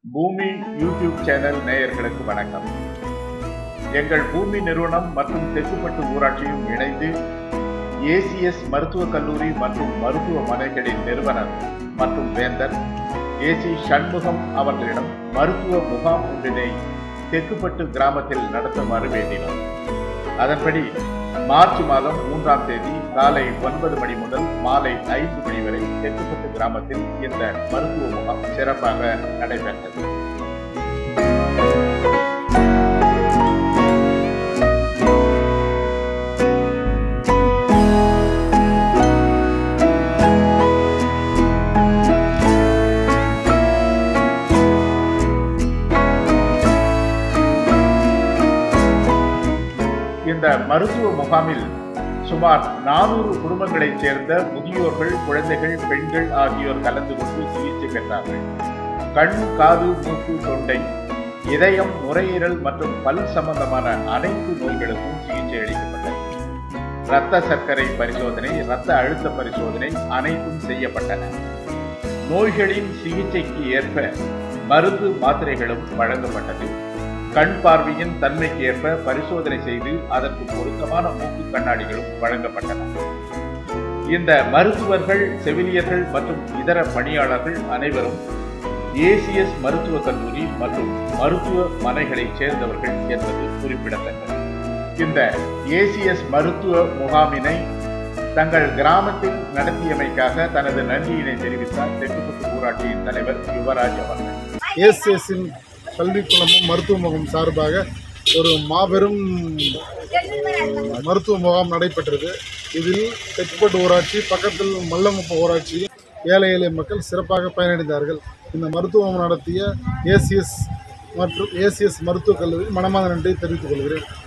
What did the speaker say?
பூமி YouTube channel நேயர்களுக்கு வணக்கம் எங்கள் பூமி நிறுவனம் மற்றும் தெற்குப்பட்டு ஊராட்சியும் இணைந்து ஏசிஎஸ் மருத்துவக் கல்லூரி மற்றும் மருத்துவமனைகளின் நிறுவனர் மற்றும் வேந்தர் ஏசி சண்முகம் அவர்களிடம் மருத்துவ முகாம் ஒன்றினை தெற்குப்பட்டு கிராமத்தில் நடத்துமாறு வேண்டினோம் அதன்படி மார்ச் மாதம் மூன்றாம் தேதி காலை ஒன்பது மணி முதல் மாலை ஐந்து மணி வரை தெற்குப்பட்டு கிராமத்தில் இந்த மருத்துவ முகாம் சிறப்பாக நடைபெற்றது இந்த மருத்துவ முகாமில் சுமார் நானூறு குடும்பங்களைச் சேர்ந்த முதியோர்கள் குழந்தைகள் பெண்கள் ஆகியோர் கலந்து கொண்டு சிகிச்சை பெற்றார்கள் கண் காது மூக்கு தொண்டை இதயம் நுரையீரல் மற்றும் பல் சம்பந்தமான அனைத்து நோய்களுக்கும் சிகிச்சை அளிக்கப்பட்டது இரத்த சர்க்கரை பரிசோதனை இரத்த அழுத்த பரிசோதனை அனைத்தும் செய்யப்பட்டன நோய்களின் சிகிச்சைக்கு ஏற்ப மருந்து மாத்திரைகளும் வழங்கப்பட்டது கண் பார்வையின் தன்மைக்கு ஏற்ப பரிசோதனை செய்து அதற்கு பொருத்தமான மூக்கு கண்ணாடிகளும் வழங்கப்பட்டன இந்த மருத்துவர்கள் செவிலியர்கள் மற்றும் இதர பணியாளர்கள் அனைவரும் ஏசிஎஸ் மருத்துவக் கல்லூரி மற்றும் மருத்துவமனைகளைச் சேர்ந்தவர்கள் என்பது குறிப்பிடத்தக்கது இந்த ஏசிஎஸ் மருத்துவ முகாமினை தங்கள் கிராமத்தில் நடத்தியமைக்காக தனது நன்றியினை தெரிவித்தார் தெற்குப்பட்டு ஊராட்சியின் தலைவர் யுவராஜ் அவர்கள் ஏசிஎஸ்ஸின் கல்விக்குளமும் மருத்துவ முகாம் சார்பாக ஒரு மாபெரும் மருத்துவ முகாம் நடைபெற்றது இதில் தெற்குப்பட்டு ஊராட்சி பக்கத்தில் மல்லமுப்ப ஊராட்சி ஏழை எளிய மக்கள் சிறப்பாக பயனடைந்தார்கள் இந்த மருத்துவம் நடத்திய ஏசிஎஸ் மற்றும் ஏசிஎஸ் மருத்துவக் கல்லூரி மனமாத நன்றியை தெரிவித்துக் கொள்கிறேன்